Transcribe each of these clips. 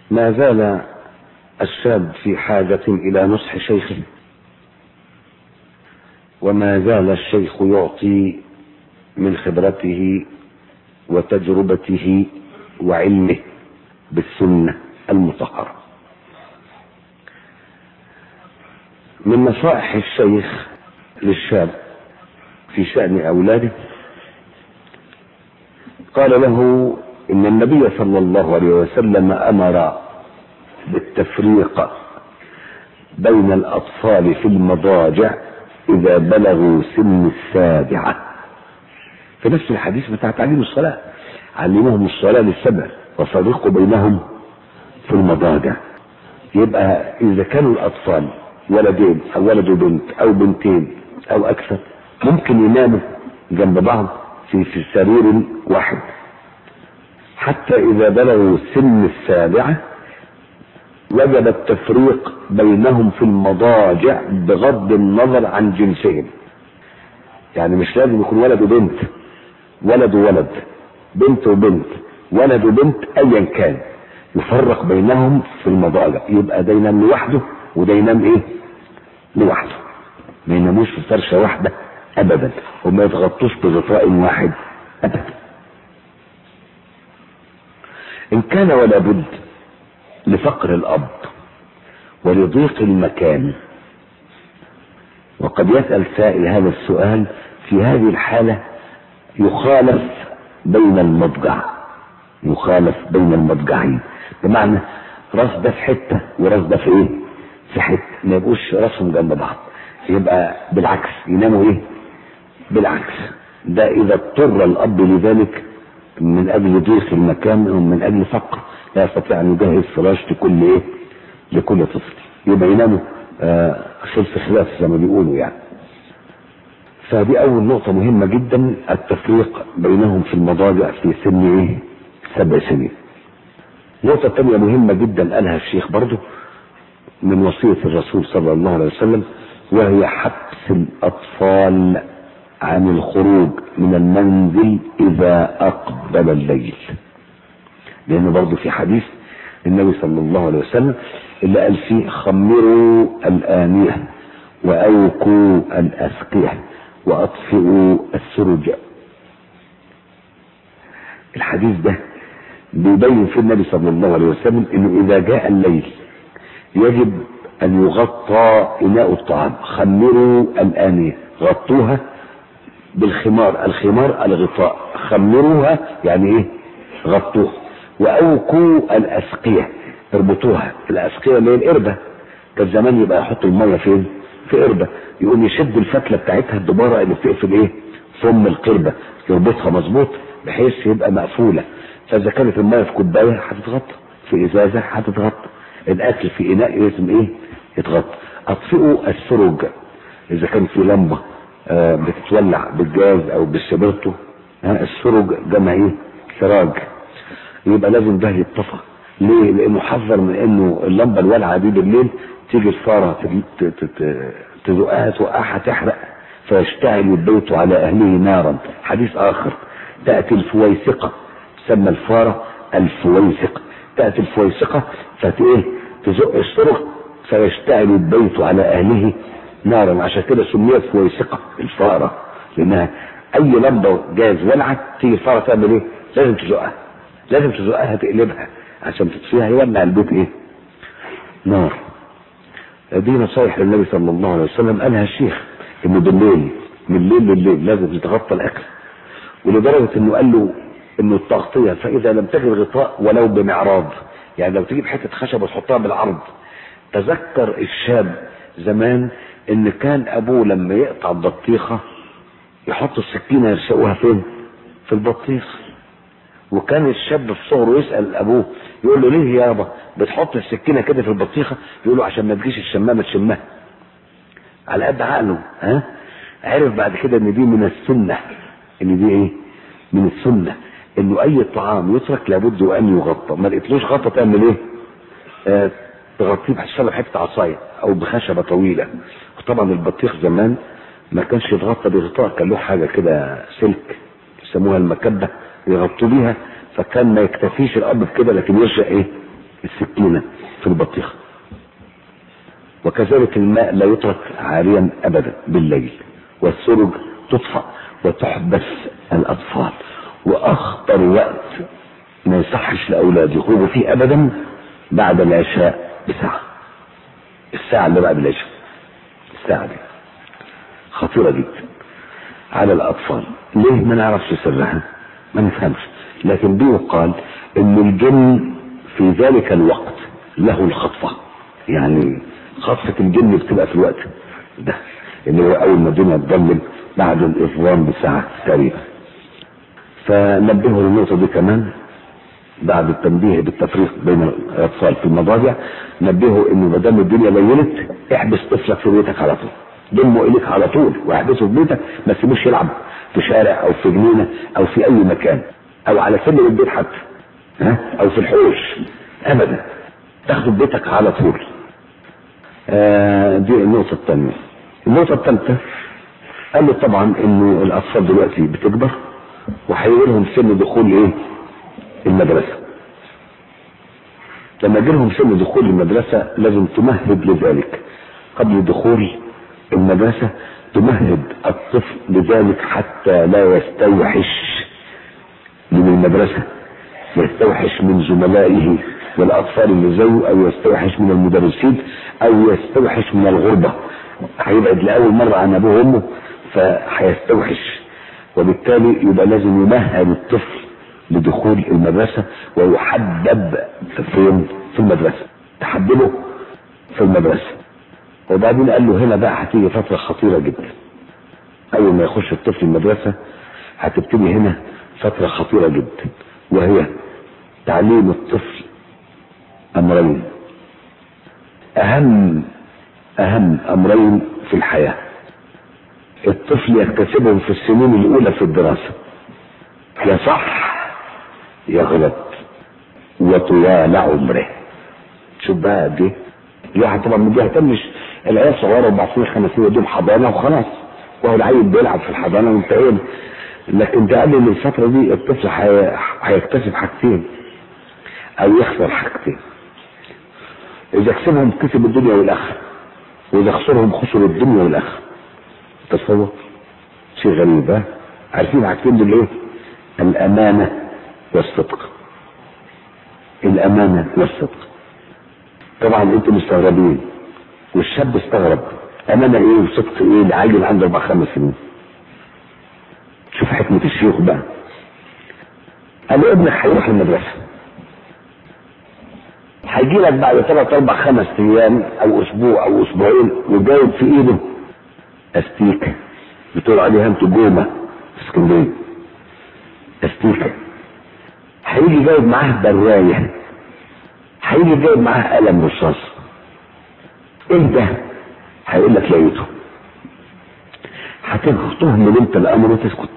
ما زال الشاب في حاجة إلى نصح شيخه وما زال الشيخ يعطي من خبرته وتجربته وعلمه بالسنة المطهرة من نصائح الشيخ للشاب في شأن أولاده قال له إن النبي صلى الله عليه وسلم أمر بالتفريق بين الأطفال في المضاجع إذا بلغوا سن السابعة في نفس الحديث بتاع تعليم الصلاة علمهم الصلاة للسبع وفرقوا بينهم في المضاجع يبقى إذا كانوا الأطفال ولدين أو ولد وبنت أو بنتين أو أكثر ممكن يناموا جنب بعض في في سرير واحد حتى إذا بلغوا سن السابعة وجب التفريق بينهم في المضاجع بغض النظر عن جنسهم يعني مش لازم يكون ولد وبنت ولد وولد بنت وبنت ولد وبنت ايا كان يفرق بينهم في المضاجع يبقى ده ينام لوحده وده ينام ايه لوحده ما يناموش في فرشه واحده ابدا وما يتغطوش بغطاء واحد ابدا ان كان ولا بد لفقر الاب ولضيق المكان وقد يسأل سائل هذا السؤال في هذه الحالة يخالف بين المضجع يخالف بين المضجعين بمعنى راس ده في حتة وراس ده في ايه في حتة ما يبقوش راسهم جنب بعض يبقى بالعكس يناموا ايه بالعكس ده اذا اضطر الاب لذلك من اجل ضيق المكان او من اجل فقر لا يستطيع ان يجهز فراش لكل ايه لكل طفل يبقى يناموا آه خلف خلاف زي ما بيقولوا يعني فدي اول نقطة مهمة جدا التفريق بينهم في المضاجع في سن ايه سبع سنين نقطة تانية مهمة جدا قالها الشيخ برضو من وصية الرسول صلى الله عليه وسلم وهي حبس الأطفال عن الخروج من المنزل إذا أقبل الليل لأن برضو في حديث النبي صلى الله عليه وسلم اللي قال فيه خمروا الآنية وأوكوا الأسقية وأطفئوا السرج الحديث ده بيبين في النبي صلى الله عليه وسلم انه اذا جاء الليل يجب ان يغطى اناء الطعام خمروا الآنية غطوها بالخمار الخمار الغطاء خمروها يعني ايه غطوها واوكوا الاسقية اربطوها الاسقية اللي هي القربة كان زمان يبقى يحطوا المية فين في قربة يقوم يشد الفتلة بتاعتها الدبارة اللي بتقفل ايه فم القربة يربطها مظبوط بحيث يبقى مقفولة فاذا كانت المية في كوباية هتتغطى في ازازة هتتغطى الاكل في اناء لازم ايه يتغطى اطفئوا السرج اذا كان في لمبة آه بتتولع بالجاز او بالسبرتو آه السرج جمع ايه سراج يبقى لازم ده يتطفى ليه لانه حذر من انه اللمبه الوالعه دي بالليل تيجي الفاره تزقها توقعها تحرق فيشتعل البيت على اهله نارا حديث اخر تاتي الفويسقه تسمى الفاره الفويسقه تاتي الفويسقه فايه تزق السرق فيشتعل البيت على اهله نارا عشان كده سميت فويسقه الفاره لانها اي لمبه جاز ولعت تيجي الفاره تعمل ايه؟ لازم تزقها لازم تزقها تقلبها عشان تطفيها يولع البيت ايه؟ نار دي نصايح للنبي صلى الله عليه وسلم قالها الشيخ انه بالليل من الليل لليل لازم يتغطى الاكل ولدرجه انه قال له انه التغطيه فاذا لم تجد غطاء ولو بمعراض يعني لو تجيب حته خشب وتحطها بالعرض تذكر الشاب زمان ان كان ابوه لما يقطع البطيخه يحط السكينه يرشقوها فين؟ في البطيخ وكان الشاب في صغره يسال ابوه يقول له ليه يابا بتحط السكينه كده في البطيخه يقول له عشان ما تجيش الشمامه تشمها على قد عقله ها عرف بعد كده ان دي من السنه ان دي ايه من السنه انه اي طعام يترك لابد وان يغطى ما لقيتلوش غطا تعمل ايه آه تغطيه بحشره بحته عصايه او بخشبه طويله وطبعا البطيخ زمان ما كانش يتغطى بغطاء كان له حاجه كده سلك يسموها المكبه يغطوا بيها فكان ما يكتفيش الاب بكده لكن يرشق ايه السكينة في البطيخة وكذلك الماء لا يترك عاريا ابدا بالليل والسرج تطفأ وتحبس الاطفال واخطر وقت ما يصحش الاولاد يخرجوا فيه ابدا بعد العشاء بساعة الساعة اللي بعد العشاء الساعة دي خطيرة جدا على الاطفال ليه ما نعرفش سرها ما نفهمش لكن بيقال ان الجن في ذلك الوقت له الخطفة يعني خطفة الجن بتبقى في الوقت ده اللي هو اول ما الدنيا تضلم بعد الاظلام بساعة تقريبا فنبهوا للنقطة دي كمان بعد التنبيه بالتفريق بين الاطفال في المضاجع نبهوا انه ما دام الدنيا ليلت احبس طفلك في بيتك على طول ضمه اليك على طول واحبسه في بيتك ما تسيبوش يلعب في شارع او في جنينه او في اي مكان او على سلم البيت حتى ها او في الحوش ابدا تاخده في بيتك على طول آه دي النقطة الثانية النقطة الثالثة قال له طبعا انه الاطفال دلوقتي بتكبر وهيجي لهم سن دخول ايه المدرسة لما يجي لهم سن دخول المدرسة لازم تمهد لذلك قبل دخول المدرسة تمهد الطفل لذلك حتى لا يستوحش من المدرسة يستوحش من زملائه والأطفال اللي زيه أو يستوحش من المدرسين أو يستوحش من الغربة هيبعد لأول مرة عن أبوه وأمه فهيستوحش وبالتالي يبقى لازم يمهد الطفل لدخول المدرسة ويحبب فين في المدرسة تحببه في المدرسة وبعدين قال له هنا بقى هتيجي فترة خطيرة جدا أول ما يخش الطفل المدرسة هتبتدي هنا فترة خطيرة جدا وهي تعليم الطفل أمرين أهم أهم أمرين في الحياة الطفل يكتسبهم في السنين الأولى في الدراسة يا صح يا غلط وطوال عمره شوف بقى قد ايه الواحد طبعا ما بيهتمش العيال صغيره اربع سنين خمس سنين يدوم حضانه وخلاص وهو العيل بيلعب في الحضانه وانتهينا لكن ده قال ان الفتره دي الطفل هيكتسب حاجتين او يخسر حاجتين اذا كسبهم كسب الدنيا والاخره واذا خسرهم خسر الدنيا والاخره تصور شيء غريب ها عارفين حاجتين دول ايه الامانه والصدق الامانه والصدق طبعا انتم مستغربين والشاب استغرب امانه ايه وصدق ايه العيل عنده اربع خمس سنين شوف حكمه الشيوخ بقى قال له ابنك هيروح المدرسه هيجي لك بعد ثلاث اربع خمس ايام او اسبوع او اسبوعين وجايب في ايده استيكه بتقول عليها انتوا جومه في اسكندريه استيكه هيجي جايب معاه برايه هيجي جايب معاه قلم رصاص ايه ده هيقول لك لقيته هتهمل انت الامر وتسكت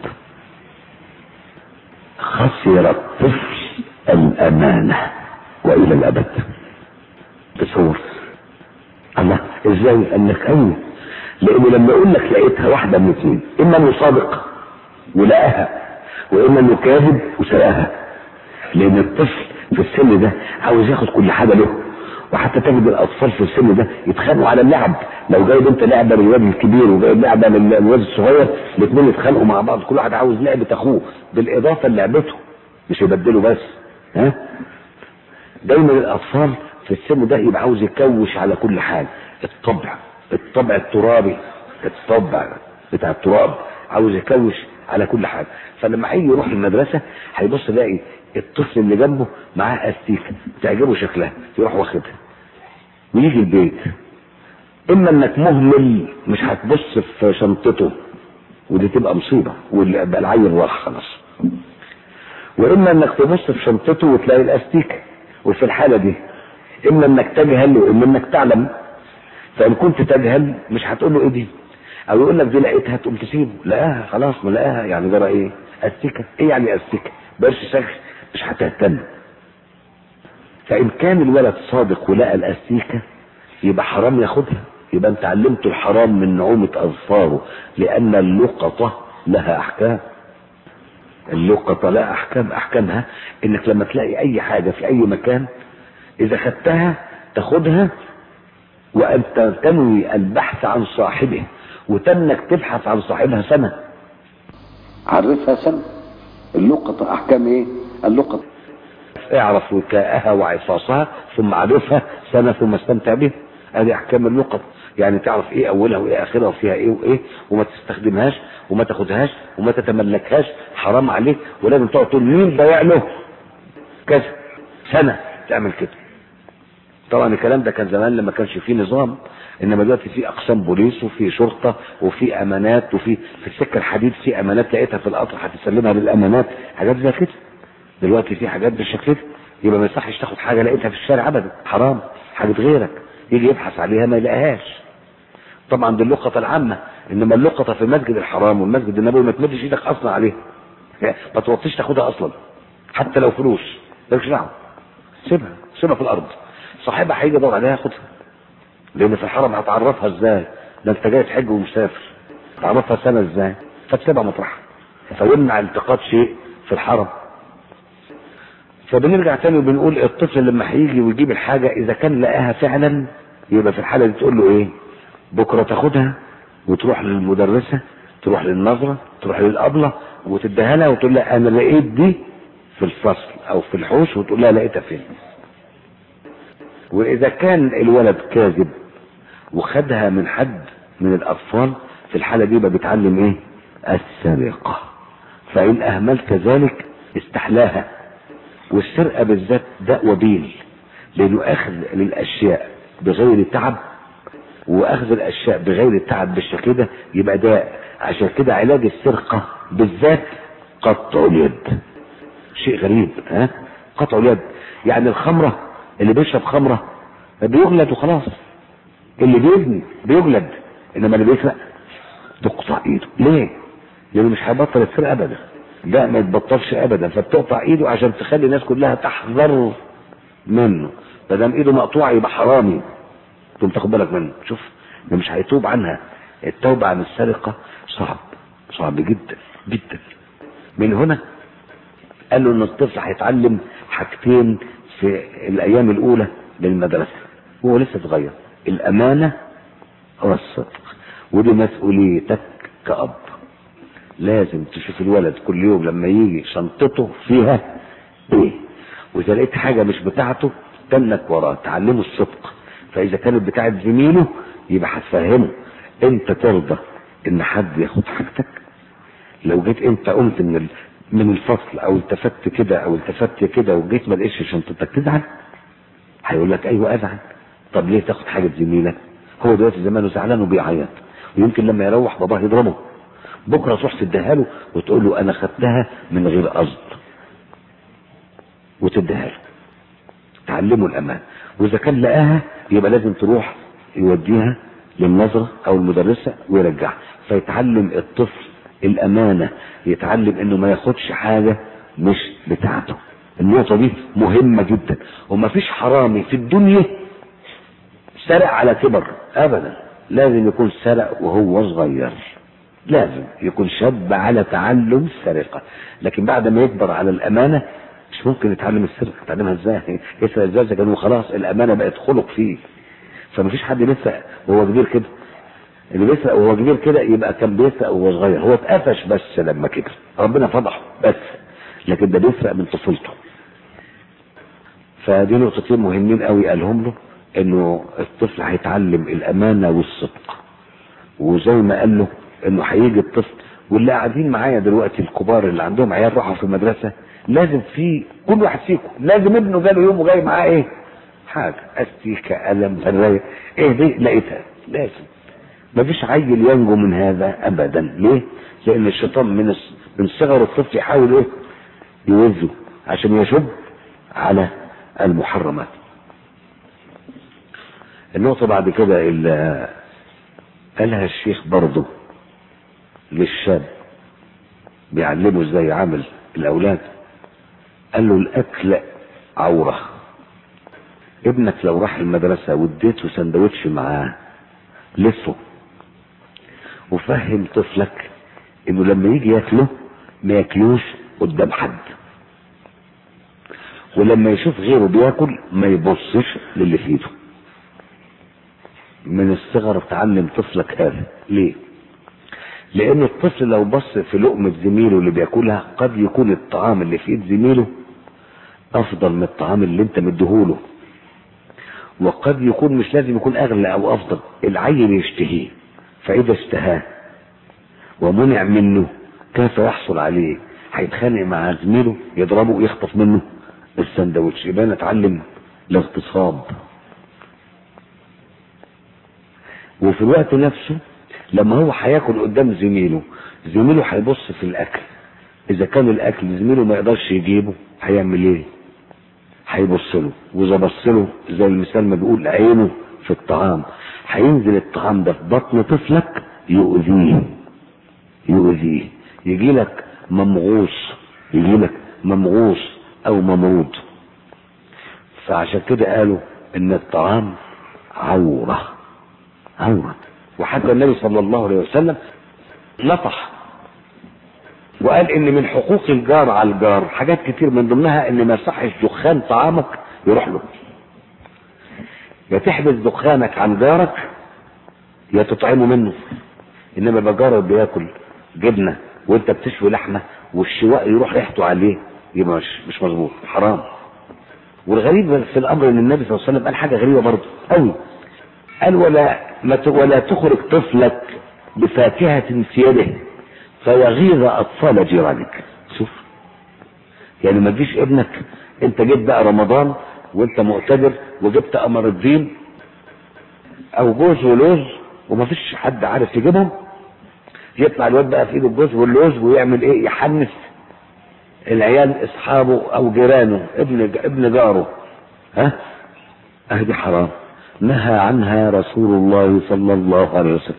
خسر الطفل الامانه والى الابد تصور الله ازاي قال لك ايوه لانه لما يقول لك لقيتها واحده من اثنين اما انه صادق ولقاها واما انه كاذب وسرقها لان الطفل في السن ده عاوز ياخد كل حاجه له وحتى تجد الاطفال في السن ده يتخانقوا على اللعب لو جايب انت لعبه للواد الكبير وجايب لعبه للواد الصغير الاثنين يتخانقوا مع بعض كل واحد عاوز لعبه اخوه بالاضافه لعبته مش يبدلوا بس ها دايما الاطفال في السن ده يبقى عاوز يكوش على كل حاجه الطبع الطبع الترابي الطبع بتاع التراب عاوز يكوش على كل حاجه فلما هيجي يروح المدرسه هيبص يلاقي الطفل اللي جنبه معاه استيكه تعجبه شكلها يروح واخدها ويجي البيت اما انك مهمل مش هتبص في شنطته ودي تبقى مصيبه ويبقى العيل راح خلاص واما انك تبص في شنطته وتلاقي الاستيكه وفي الحاله دي اما انك تجهل واما انك تعلم فان كنت تجهل مش هتقول له ايه دي او يقول لك دي لقيتها تقوم تسيبه لقاها خلاص ما لقاها يعني جرى ايه استيكه ايه يعني استيكه برش شكل مش هتهتم فان كان الولد صادق ولقى الاستيكه يبقى حرام ياخدها يبقى انت علمته الحرام من نعومه اظفاره لان اللقطه لها احكام اللقطه لها احكام احكامها انك لما تلاقي اي حاجه في اي مكان اذا خدتها تاخدها وانت تنوي البحث عن صاحبه وتنك تبحث عن صاحبها سنة عرفها سنة اللقطة احكام ايه اللقطة اعرف وكاءها وعفاصها ثم عرفها سنة ثم استمتع بها ادي احكام اللقط يعني تعرف ايه اولها وايه اخرها وفيها ايه وايه وما تستخدمهاش وما تاخدهاش وما تتملكهاش حرام عليك ولازم تقعد تقول مين بايع له كذا سنة تعمل كده طبعا الكلام ده كان زمان لما كانش فيه نظام انما دلوقتي في اقسام بوليس وفي شرطه وفي امانات وفي في السكه الحديد في امانات لقيتها في القطر هتسلمها للامانات حاجات زي كده دلوقتي في حاجات بالشكل ده يبقى ما يصحش تاخد حاجه لقيتها في الشارع ابدا حرام حاجه غيرك يجي يبحث عليها ما يلاقيهاش طبعا دي اللقطه العامه انما اللقطه في المسجد الحرام والمسجد النبوي ما تمدش ايدك اصلا عليها ما توطيش تاخدها اصلا حتى لو فلوس مالكش دعوه سيبها سيبها في الارض صاحبها هيجي يدور عليها ياخدها لان في الحرم هتعرفها ازاي ده انت جاي تحج ومسافر تعرفها سنه ازاي فتسيبها مطرحها فيمنع التقاط شيء في الحرم فبنرجع تاني وبنقول الطفل لما هيجي ويجيب الحاجه اذا كان لقاها فعلا يبقى في الحاله دي تقول له ايه بكره تاخدها وتروح للمدرسه تروح للنظره تروح للابله وتديها لها وتقول لها انا لقيت دي في الفصل او في الحوش وتقول لها لقيتها فين واذا كان الولد كاذب وخدها من حد من الاطفال في الحاله دي يبقى بيتعلم ايه السرقه فان اهملت ذلك استحلاها والسرقه بالذات داء وبيل لانه اخذ للاشياء بغير تعب واخذ الاشياء بغير تعب بالشكل ده يبقى داء عشان كده علاج السرقه بالذات قطع اليد شيء غريب ها قطع اليد يعني الخمره اللي بيشرب خمره بيجلد وخلاص اللي بيزني بيجلد انما اللي بيسرق تقطع ايده ليه؟ لانه مش هيبطل السرقه ابدا لا ما يتبطلش ابدا فبتقطع ايده عشان تخلي الناس كلها تحذر منه ما دام ايده مقطوعه يبقى حرامي تقوم تاخد بالك منه شوف ده مش هيتوب عنها التوبه عن السرقه صعب صعب جدا جدا من هنا قالوا ان الطفل هيتعلم حاجتين في الايام الاولى للمدرسه وهو لسه صغير الامانه والصدق ودي مسؤوليتك كأب لازم تشوف الولد كل يوم لما يجي شنطته فيها ايه واذا لقيت حاجه مش بتاعته تنك وراه تعلمه الصدق فاذا كانت بتاعت زميله يبقى هتفهمه انت ترضى ان حد ياخد حاجتك لو جيت انت قمت من ال... من الفصل او التفت كده او التفت كده وجيت ما لقيتش شنطتك تزعل هيقول لك ايوه ازعل طب ليه تاخد حاجه زميلك هو دلوقتي زمانه زعلان وبيعيط ويمكن لما يروح باباه يضربه بكره تروح تديها له وتقول له انا خدتها من غير قصد وتديها له تعلمه الامان واذا كان لقاها يبقى لازم تروح يوديها للنظره او المدرسه ويرجعها فيتعلم الطفل الامانه يتعلم انه ما ياخدش حاجه مش بتاعته النقطه دي مهمه جدا ومفيش حرامي في الدنيا سرق على كبر ابدا لازم يكون سرق وهو صغير لازم يكون شاب على تعلم السرقه لكن بعد ما يكبر على الامانه مش ممكن يتعلم السرقه يتعلمها ازاي يسرق ازاي اذا كان خلاص الامانه بقت خلق فيه فمفيش حد بيسرق وهو كبير كده اللي بيسرق وهو كبير كده يبقى كان بيسرق وهو صغير هو اتقفش بس لما كبر ربنا فضحه بس لكن ده بيسرق من طفولته فدي نقطتين مهمين قوي قالهم له انه الطفل هيتعلم الامانه والصدق وزي ما قال له انه هيجي الطفل واللي قاعدين معايا دلوقتي الكبار اللي عندهم عيال راحوا في المدرسه لازم في كل واحد فيكم لازم ابنه جاله يوم وجاي معاه ايه؟ حاجه استيكه قلم فرايه ايه دي لقيتها لازم مفيش عيل ينجو من هذا ابدا ليه؟ لان الشيطان من من صغر الطفل يحاول ايه؟ يوزه عشان يشب على المحرمات النقطة بعد كده اللي قالها الشيخ برضه للشاب بيعلمه ازاي يعامل الاولاد قال له الاكل عورة ابنك لو راح المدرسة واديته سندوتش معاه لفه وفهم طفلك انه لما يجي ياكله ما ياكلوش قدام حد ولما يشوف غيره بياكل ما يبصش للي في ايده من الصغر تعلم طفلك هذا ليه لان الطفل لو بص في لقمة زميله اللي بياكلها قد يكون الطعام اللي في ايد زميله افضل من الطعام اللي انت مديهوله وقد يكون مش لازم يكون اغلى او افضل العيل يشتهيه فاذا اشتهاه ومنع منه كيف يحصل عليه هيتخانق مع زميله يضربه ويخطف منه السندوتش يبقى نتعلم الاغتصاب وفي الوقت نفسه لما هو هياكل قدام زميله زميله هيبص في الاكل اذا كان الاكل زميله ما يقدرش يجيبه هيعمل ايه هيبص له واذا بص له زي المثال ما بيقول عينه في الطعام هينزل الطعام ده في بطن طفلك يؤذيه يؤذيه يجي لك ممغوص يجي لك ممغوص او ممرود فعشان كده قالوا ان الطعام عوره عوره وحتى النبي صلى الله عليه وسلم نصح وقال ان من حقوق الجار على الجار حاجات كتير من ضمنها ان ما يصحش دخان طعامك يروح له يا تحبس دخانك عن جارك يا تطعمه منه انما يبقى جارك بياكل جبنه وانت بتشوي لحمه والشواء يروح ريحته عليه يبقى مش مش مظبوط حرام والغريب في الامر ان النبي صلى الله عليه وسلم قال حاجه غريبه برضه قوي قال ولا ما ت- ولا تخرج طفلك بفاكهه في يده فيغيظ اطفال جيرانك شوف يعني ما تجيش ابنك انت جيت بقى رمضان وانت مقتدر وجبت قمر الدين او جوز ولوز وما فيش حد عارف يجيبهم يطلع الواد بقى في ايده الجوز واللوز ويعمل ايه يحنس العيال اصحابه او جيرانه ابن ابن جاره ها اهدي حرام نهى عنها رسول الله صلى الله عليه وسلم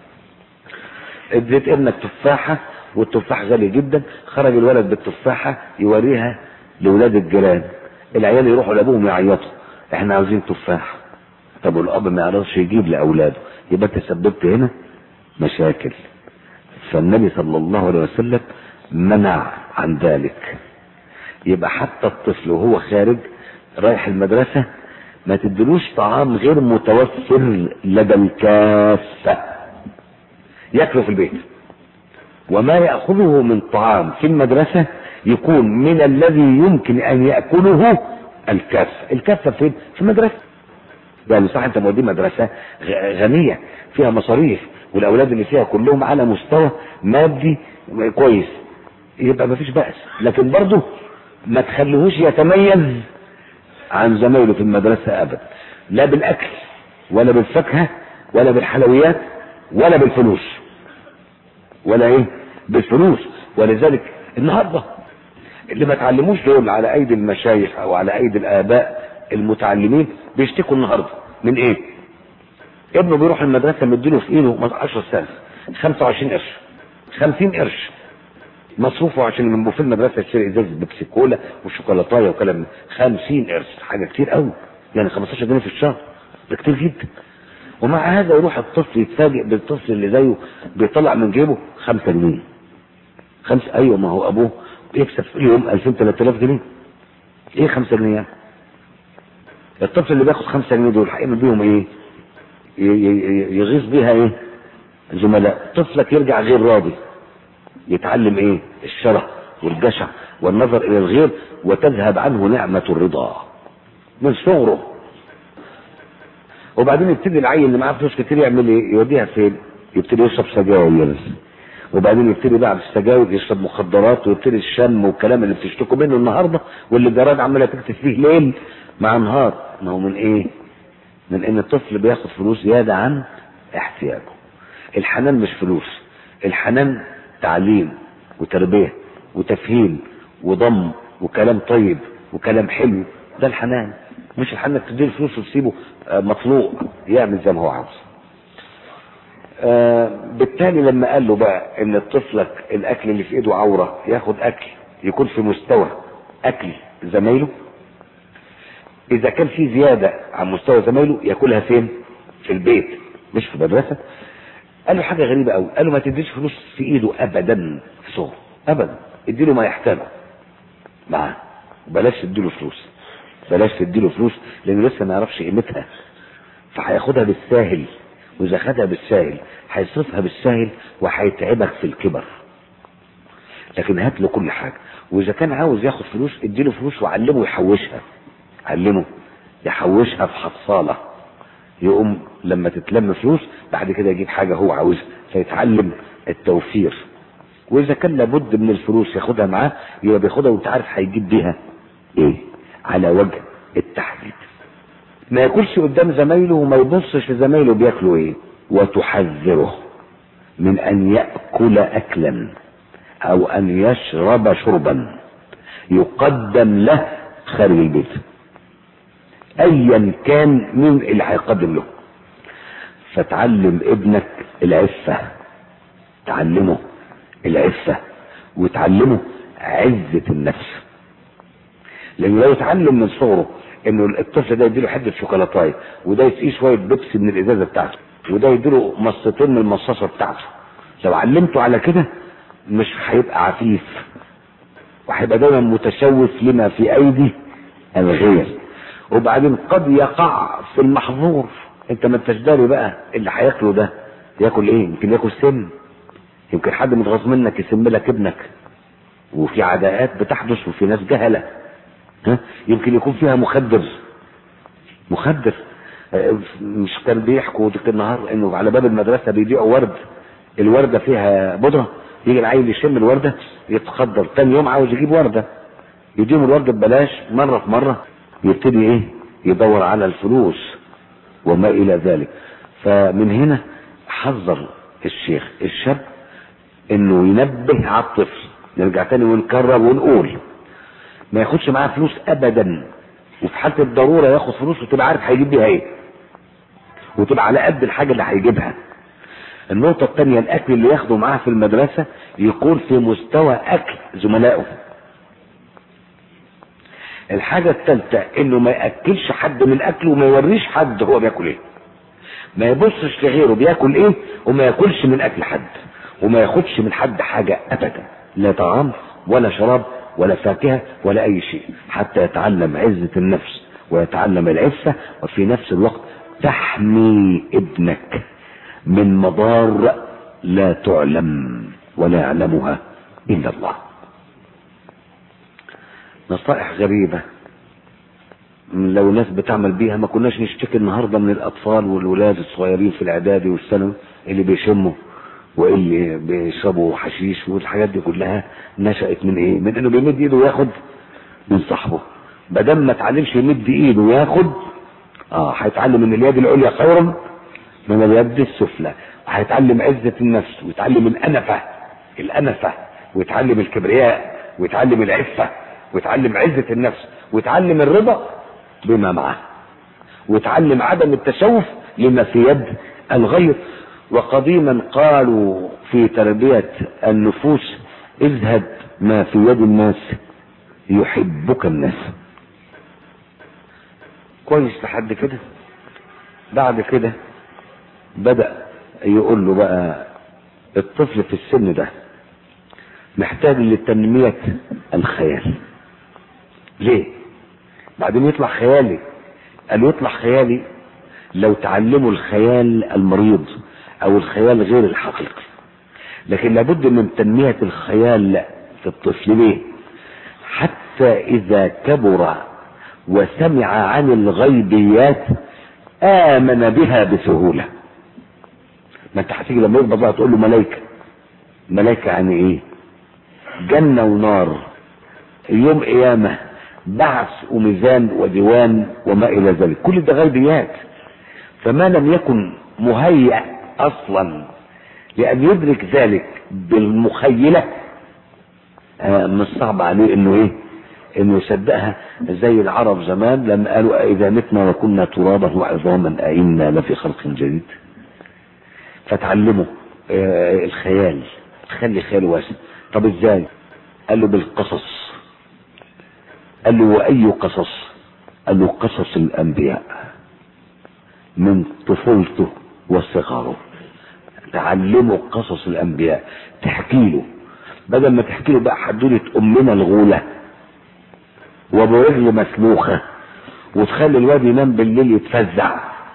اديت ابنك تفاحة والتفاح غالي جدا خرج الولد بالتفاحة يوريها لولاد الجيران العيال يروحوا لابوهم يعيطوا احنا عاوزين تفاح طب والاب ما يعرفش يجيب لاولاده يبقى انت سببت هنا مشاكل فالنبي صلى الله عليه وسلم منع عن ذلك يبقى حتى الطفل وهو خارج رايح المدرسة ما تدلوش طعام غير متوفر لدى الكافة ياكله في البيت وما يأخذه من طعام في المدرسة يكون من الذي يمكن أن يأكله الكافة الكافة فين؟ في المدرسة يعني صح انت موديه مدرسة غ- غنية فيها مصاريف والأولاد اللي فيها كلهم على مستوى مادي كويس يبقى ما فيش بأس لكن برضه ما تخليهوش يتميز عن زمايله في المدرسة أبدا لا بالأكل ولا بالفاكهة ولا بالحلويات ولا بالفلوس ولا ايه بالفلوس ولذلك النهارده اللي ما تعلموش دول على ايدي المشايخ او على ايدي الاباء المتعلمين بيشتكوا النهارده من ايه ابنه بيروح المدرسه مديله في ايده 10 سنه 25 قرش 50 قرش مصروفه عشان من بوفيه المدرسه يشتري ازازه بيبسي كولا وشوكولاتايه وكلام من 50 قرش حاجه كتير قوي يعني 15 جنيه في الشهر ده كتير جدا ومع هذا يروح الطفل يتفاجئ بالطفل اللي زيه بيطلع من جيبه 5 جنيه خمسة ايوه ما هو ابوه بيكسب في اليوم 2000 3000 جنيه ايه 5 جنيه يعني الطفل اللي بياخد 5 جنيه دول هيعمل بيهم ايه ي- ي- يغيظ بيها ايه زملاء طفلك يرجع غير راضي يتعلم ايه الشرع والجشع والنظر الى الغير وتذهب عنه نعمة الرضا من صغره وبعدين يبتدي العيل اللي معاه فلوس كتير يعمل ايه يوديها فين يبتدي يشرب سجاير وبعدين يبتدي بعد السجاير يشرب مخدرات ويبتدي الشم والكلام اللي بتشتكوا منه النهارده واللي الجرائد عماله تكتب فيه ليل مع نهار ما هو من ايه من ان الطفل بياخد فلوس زياده عن احتياجه الحنان مش فلوس الحنان تعليم وتربيه وتفهيم وضم وكلام طيب وكلام حلو ده الحنان مش الحنان انك تديله فلوس وتسيبه آه، مطلوق يعمل زي ما هو عاوز آه، بالتالي لما قال له بقى ان طفلك الاكل اللي في ايده عوره ياخد اكل يكون في مستوى اكل زمايله اذا كان في زياده عن مستوى زمايله ياكلها فين في البيت مش في المدرسه قال له حاجه غريبه قوي قال له ما تديش فلوس في ايده ابدا في صغره ابدا اديله ما يحتاجه معاه بلاش تديله فلوس بلاش تديله فلوس لانه لسه ما يعرفش قيمتها فهياخدها بالساهل واذا خدها بالساهل هيصرفها بالساهل وهيتعبك في الكبر لكن هات له كل حاجه واذا كان عاوز ياخد فلوس اديله فلوس وعلمه يحوشها علمه يحوشها في حصاله يقوم لما تتلم فلوس بعد كده يجيب حاجه هو عاوزها فيتعلم التوفير واذا كان لابد من الفلوس ياخدها معاه يبقى بياخدها وانت عارف هيجيب بيها ايه على وجه التحديد ما ياكلش قدام زمايله وما يبصش لزمايله بياكلوا ايه وتحذره من ان ياكل اكلا او ان يشرب شربا يقدم له خارج البيت ايا كان مين اللي هيقدم له فتعلم ابنك العفة تعلمه العفة وتعلمه عزة النفس لانه لو اتعلم من صغره انه الطفل ده يديله حته شوكولاتايه وده يسقيه شويه بيبسي من الازازه بتاعته وده يديله مصتين من المصاصه بتاعته لو علمته على كده مش هيبقى عفيف وهيبقى دايما متشوف لما في ايدي الغير وبعدين قد يقع في المحظور انت ما انتش داري بقى اللي هياكله ده ياكل ايه يمكن ياكل سم يمكن حد متغاظ منك يسم لك ابنك وفي عداءات بتحدث وفي ناس جهله ها يمكن يكون فيها مخدر مخدر اه، مش كان بيحكوا ديك النهار انه على باب المدرسه بيبيعوا ورد الورده فيها بودره يجي العيل يشم الورده يتخدر تاني يوم عاوز يجيب ورده يديهم الورده ببلاش مره في مره يبتدي ايه يدور على الفلوس وما الى ذلك فمن هنا حذر الشيخ الشاب انه ينبه على الطفل نرجع تاني ونكرر ونقول ما ياخدش معاه فلوس ابدا وفي حاله الضروره ياخد فلوس وتبقى عارف هيجيب بيها ايه وتبقى على قد الحاجه اللي هيجيبها النقطه الثانيه الاكل اللي ياخده معاه في المدرسه يكون في مستوى اكل زملائه الحاجة الثالثة انه ما ياكلش حد من اكله وما يوريش حد هو بياكل ايه ما يبصش لغيره بياكل ايه وما ياكلش من اكل حد وما ياخدش من حد حاجة ابدا لا طعام ولا شراب ولا فاكهة ولا اي شيء حتى يتعلم عزة النفس ويتعلم العفة وفي نفس الوقت تحمي ابنك من مضار لا تعلم ولا يعلمها الا الله نصائح غريبة لو ناس بتعمل بيها ما كناش نشتكي النهارده من الاطفال والولاد الصغيرين في الاعدادي والثانوي اللي بيشموا واللي بيشربوا حشيش والحاجات دي كلها نشأت من ايه؟ من انه بيمد ايده وياخد من صاحبه بدل ما اتعلمش يمد ايده وياخد اه هيتعلم ان اليد العليا خير من اليد السفلى وهيتعلم عزة النفس ويتعلم الأنفة الأنفة ويتعلم الكبرياء ويتعلم العفة ويتعلم عزة النفس ويتعلم الرضا بما معه ويتعلم عدم التشوف لما في يد الغير وقديما قالوا في تربية النفوس اذهب ما في يد الناس يحبك الناس كويس لحد كده بعد كده بدأ يقول له بقى الطفل في السن ده محتاج لتنمية الخيال ليه بعدين يطلع خيالي قال يطلع خيالي لو تعلموا الخيال المريض او الخيال غير الحقيقي لكن لابد من تنمية الخيال في الطفل ليه حتى اذا كبر وسمع عن الغيبيات امن بها بسهولة ما انت هتيجي لما يكبر بقى تقول له ملايكة ملايكة يعني ايه جنة ونار يوم قيامة بعث وميزان وديوان وما الى ذلك كل ده غيبيات فما لم يكن مهيأ اصلا لان يدرك ذلك بالمخيلة آه مش صعب عليه انه ايه انه يصدقها زي العرب زمان لما قالوا اذا متنا وكنا ترابا وعظاما ائنا لفي خلق جديد فتعلموا آه الخيال تخلي خيال واسع طب ازاي قال له بالقصص قال له واي قصص قال له قصص الانبياء من طفولته وصغره تعلمه قصص الانبياء تحكي له بدل ما تحكي له بقى حدوته امنا الغوله وابو رجل مسلوخه وتخلي الواد ينام بالليل يتفزع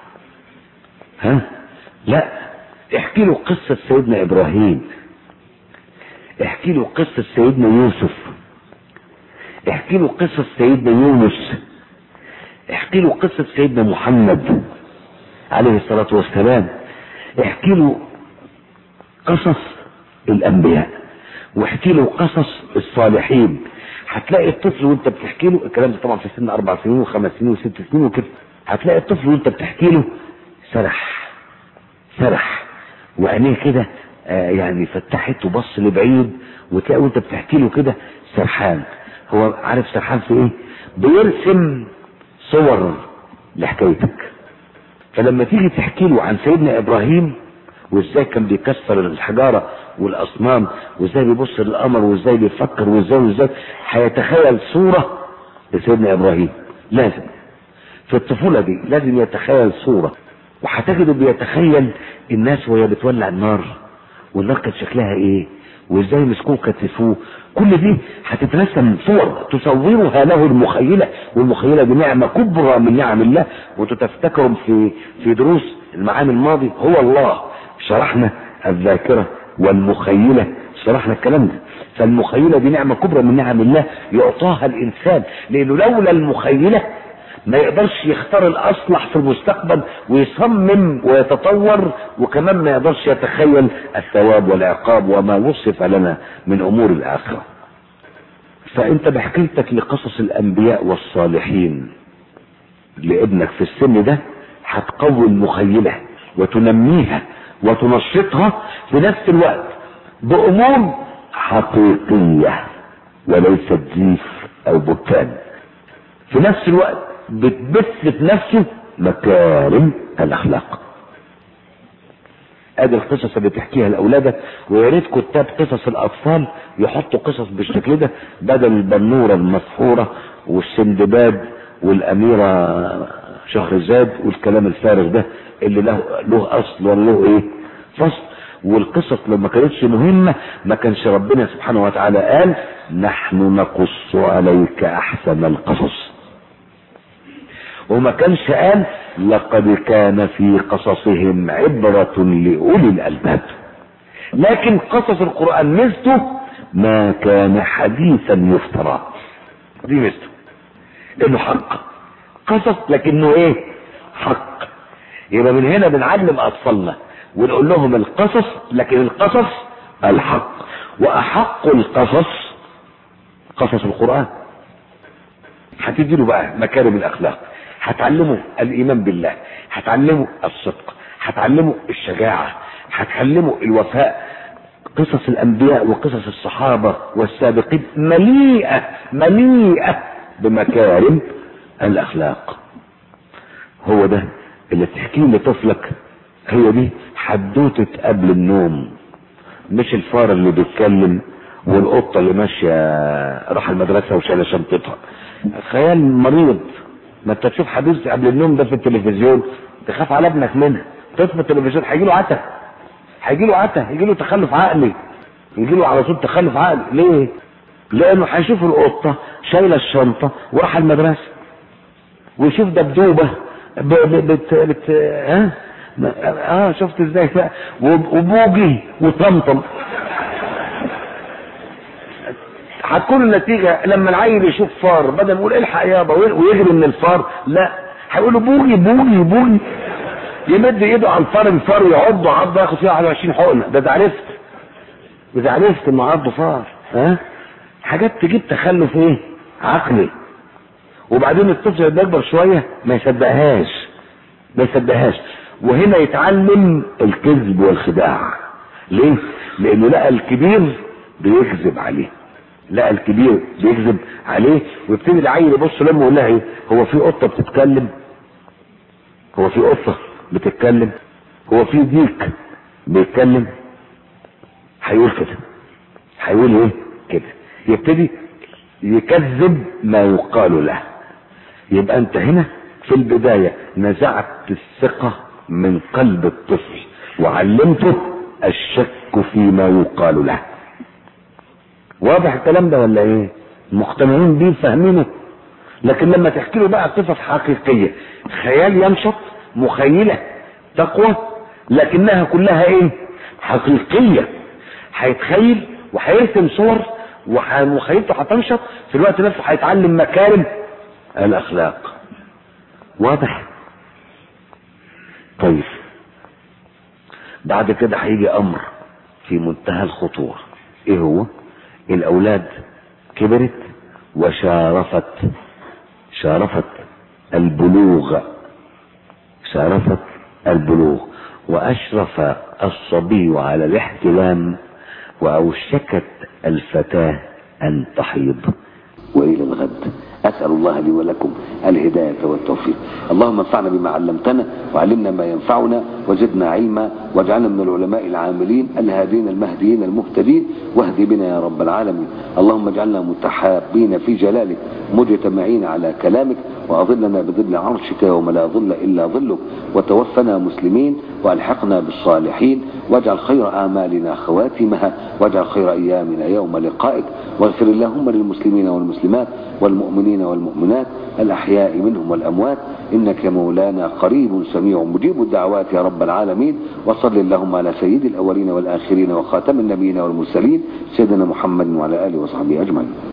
ها لا احكي له قصة سيدنا ابراهيم احكي له قصة سيدنا يوسف احكي له قصة سيدنا يونس احكي له قصة سيدنا محمد عليه الصلاة والسلام احكي له قصص الانبياء واحكي له قصص الصالحين هتلاقي الطفل وانت بتحكي له الكلام ده طبعا في سن اربع سنين وخمس سنين وست سنين وكده هتلاقي الطفل وانت بتحكي له سرح سرح وعينيه كده آه يعني فتحت وبص لبعيد وتلاقي وانت بتحكي له كده سرحان هو عارف سرحان في ايه بيرسم صور لحكايتك فلما تيجي تحكي له عن سيدنا ابراهيم وازاي كان بيكسر الحجاره والاصنام وازاي بيبص للقمر وازاي بيفكر وازاي وازاي هيتخيل صوره لسيدنا ابراهيم لازم في الطفوله دي لازم يتخيل صوره وهتجده بيتخيل الناس وهي بتولع النار والنار كانت شكلها ايه وازاي مسكوه كتفوه كل دي هتترسم صور تصورها له المخيلة والمخيلة دي نعمة كبرى من نعم الله وتفتكرهم في في دروس المعاني الماضي هو الله شرحنا الذاكرة والمخيلة شرحنا الكلام ده فالمخيلة دي نعمة كبرى من نعم الله يعطاها الإنسان لأنه لولا المخيلة ما يقدرش يختار الأصلح في المستقبل ويصمم ويتطور وكمان ما يقدرش يتخيل الثواب والعقاب وما وصف لنا من أمور الآخرة فأنت بحكيتك لقصص الأنبياء والصالحين لابنك في السن ده هتقوي المخيلة وتنميها وتنشطها في نفس الوقت بأمور حقيقية وليست زيف أو بهتان في نفس الوقت بتبث في نفسه مكارم الأخلاق ادي القصص اللي تحكيها لاولادك ويا ريت كتاب قصص الاطفال يحطوا قصص بالشكل ده بدل البنوره المسحوره والسندباد والاميره شهرزاد والكلام الفارغ ده اللي له له اصل ولا له ايه فصل والقصص لو ما كانتش مهمه ما كانش ربنا سبحانه وتعالى قال نحن نقص عليك احسن القصص وما كانش قال لقد كان في قصصهم عبرة لأولي الألباب لكن قصص القرآن ميزته ما كان حديثا يفترى دي ميزته انه حق قصص لكنه ايه حق يبقى من هنا بنعلم اطفالنا ونقول لهم القصص لكن القصص الحق واحق القصص قصص القرآن هتديله بقى مكارم الاخلاق هتعلمه الايمان بالله هتعلمه الصدق هتعلمه الشجاعة هتعلمه الوفاء قصص الانبياء وقصص الصحابة والسابقين مليئة مليئة بمكارم الاخلاق هو ده اللي تحكيه لطفلك هي دي حدوتة قبل النوم مش الفار اللي بيتكلم والقطة اللي ماشية راح المدرسة وشايلة شنطتها خيال مريض ما انت تشوف حديث قبل النوم ده في التلفزيون تخاف على ابنك منها تطفي التلفزيون هيجي له عتا هيجي له عتا هيجي له تخلف عقلي يجي له على طول تخلف عقلي ليه؟ لانه هيشوف القطه شايله الشنطه وراح المدرسه ويشوف دبدوبه ب... ب... بت... بت... ها اه شفت ازاي بقى وبوجي وطمطم هتكون النتيجة لما العيل يشوف فار بدل ما يقول الحق يابا ويجري من الفار لا هيقول له بوجي بوجي بوجي يمد ايده على الفار الفار يعضه عضه ياخد فيها 21 حقنه ده ده عرفت اذا عرفت انه عضه فار ها حاجات تجيب تخلف ايه عقلي وبعدين الطفل لما يكبر شويه ما يصدقهاش ما يصدقهاش وهنا يتعلم الكذب والخداع ليه؟ لانه لقى الكبير بيكذب عليه لقى الكبير بيكذب عليه ويبتدي العيل يبص لامه ويقول لها ايه هو في قطه بتتكلم هو في قطه بتتكلم هو في ديك بيتكلم هيقول كده هيقول ايه كده يبتدي يكذب ما يقال له يبقى انت هنا في البدايه نزعت الثقه من قلب الطفل وعلمته الشك فيما يقال له واضح الكلام ده ولا ايه مقتنعين بيه فاهمينه لكن لما تحكي له بقى قصص حقيقية خيال ينشط مخيلة تقوى لكنها كلها ايه حقيقية هيتخيل وهيرسم صور ومخيلته هتنشط في الوقت نفسه هيتعلم مكارم الاخلاق واضح طيب بعد كده هيجي امر في منتهى الخطورة ايه هو الاولاد كبرت وشارفت شارفت البلوغ شارفت البلوغ واشرف الصبي على الاحتلام واوشكت الفتاة ان تحيض والى الغد اسال الله لي ولكم الهدايه والتوفيق اللهم انفعنا بما علمتنا وعلمنا ما ينفعنا وزدنا علما واجعلنا من العلماء العاملين الهادين المهديين المهتدين واهد بنا يا رب العالمين اللهم اجعلنا متحابين في جلالك مجتمعين على كلامك واظلنا بظل عرشك يوم لا ظل الا ظلك وتوفنا مسلمين والحقنا بالصالحين واجعل خير اعمالنا خواتمها واجعل خير ايامنا يوم لقائك واغفر اللهم للمسلمين والمسلمات والمؤمنين والمؤمنات الاحياء منهم والاموات انك يا مولانا قريب سميع مجيب الدعوات يا رب العالمين وصل اللهم على سيد الاولين والاخرين وخاتم النبيين والمرسلين سيدنا محمد وعلى اله وصحبه اجمعين